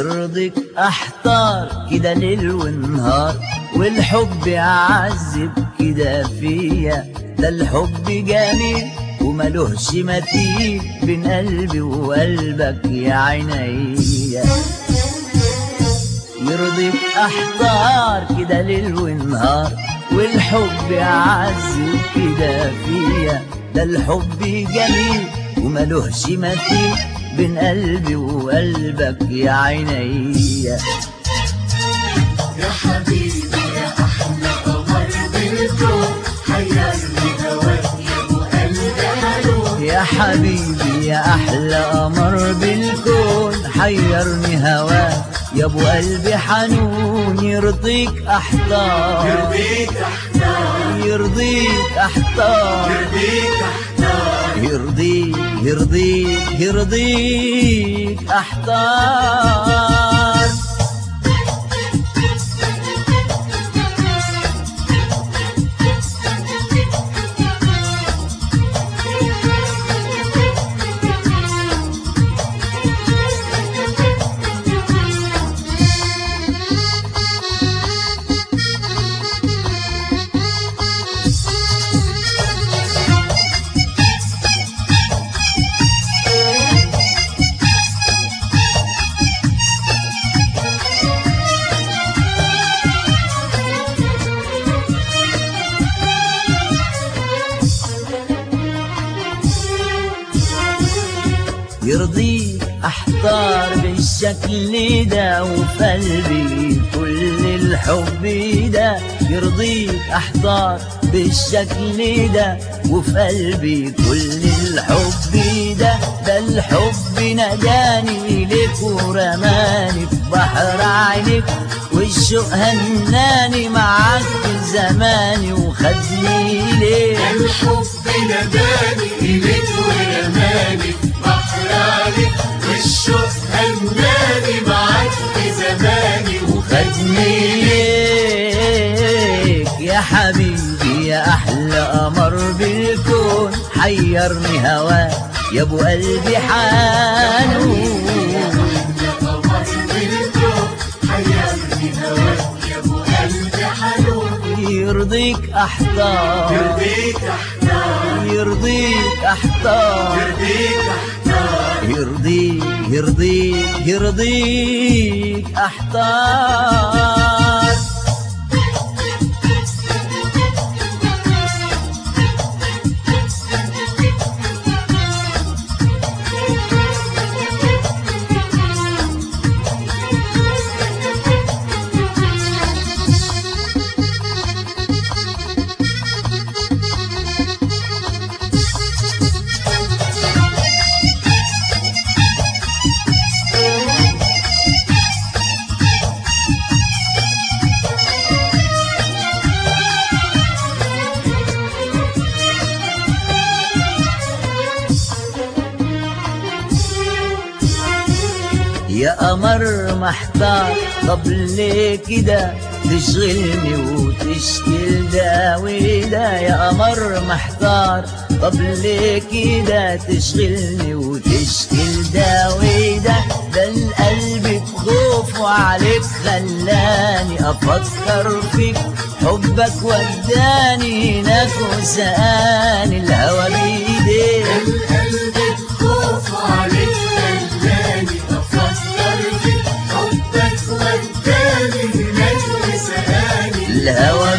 يرضيك احتار كده ليل ونهار والحب يعذب كده فيا ده الحب جميل وملوش مثيل بين قلبي وقلبك يا عينيا يرضيك احتار كده ليل ونهار والحب يعذب كده فيا ده الحب جميل وملوش مثيل بين قلبي وقلبك يا عينيا يا حبيبي يا أحلى قمر بالكون حيرني هواك يا أبو قلبي حلو يا حبيبي يا احلى قمر بالكون حيرني هواك يا ابو قلبي حنون يرضيك احتار يرضيك أحتار يرضيك احتار يرضيك أحتار يرضيك يرضيك يرضيك احتار يرضيك احتار بالشكل ده وفي قلبي كل الحب ده يرضيك احتار بالشكل ده وفي قلبي كل الحب ده ده الحب نجاني لك ورماني في بحر عينك والشوق هناني معاك في زماني وخدني ليه الحب نداني إليك ورماني بحر عليك والشوق هناني معاك في زماني خدني ليك يا حبيبي يا احلى قمر بالكون حيرني هواك يا ابو قلبي حنون يا قمر بالكون حيرني هواك يا أبو قلبي حلو يرضيك احتار يرضيك أحتار يرضيك احتار يرضيك أحتار يرضيك يرضيك يرضيك احتار يا قمر محتار طب ليه كده تشغلني وتشكل ده وده يا قمر محتار طب ليه كده تشغلني وتشكل ده وده ده القلب بخوفه عليك خلاني افكر فيك حبك وداني هناك وسقاني الهوى بايديك القلب بخوف عليك خلاني أفكر فيك حبك وداني هناك وسقاني الهوى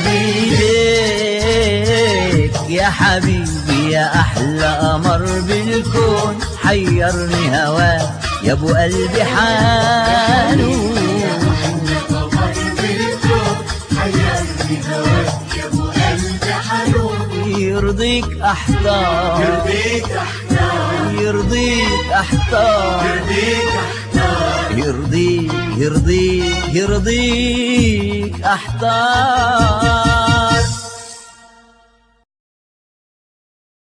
بيديك يا حبيبي يا احلى قمر بالكون حيرني هواك يا ابو قلبي حنون أحلى قمر بالكون حيرني هواك يا أبو قلبي حلو يرضيك احتار يرضيك أحتار يرضيك احتار يرضيك أحتار يرضيك يرضيك يرضيك احتار